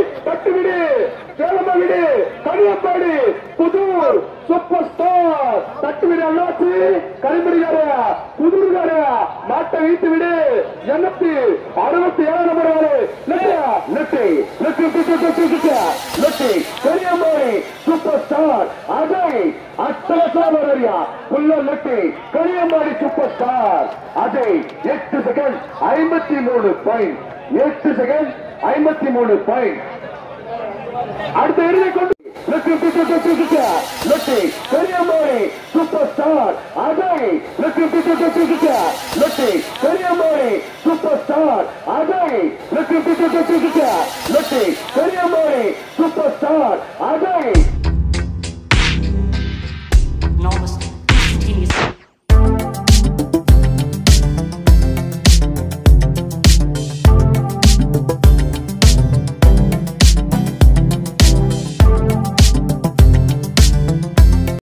தட்டு விடு கேளம விடு கனியப்பாடு புதூர் சூப்பர் ஸ்டார் தட்டு விடு அண்ணாச்சி கரிமடிகார புதூர்கார மாட்டை வீட்டு விடு எண்ணூத்தி அறுபத்தி ஏழு நம்பர் ஆளு லெட்டி லெட்டி லெட்டி லெட்டி கனியம்பாடி சூப்பர் ஸ்டார் அஜய் அச்சலசாவரியா புல்ல லெட்டி கனியம்பாடி சூப்பர் ஸ்டார் அஜய் எட்டு செகண்ட் ஐம்பத்தி மூணு பாயிண்ட் எட்டு செகண்ட் ஐம்பத்தி மூணு பாயிண்ட் அடுத்த இறுதி கொண்டு லெட்டி லெட்டி பெரியம்மாடி சூப்பர் ஸ்டார் அஜய் லெட்டி லெட்டி பெரியம்மாடி சூப்பர் ஸ்டார் அஜய் லெட்டி லெட்டி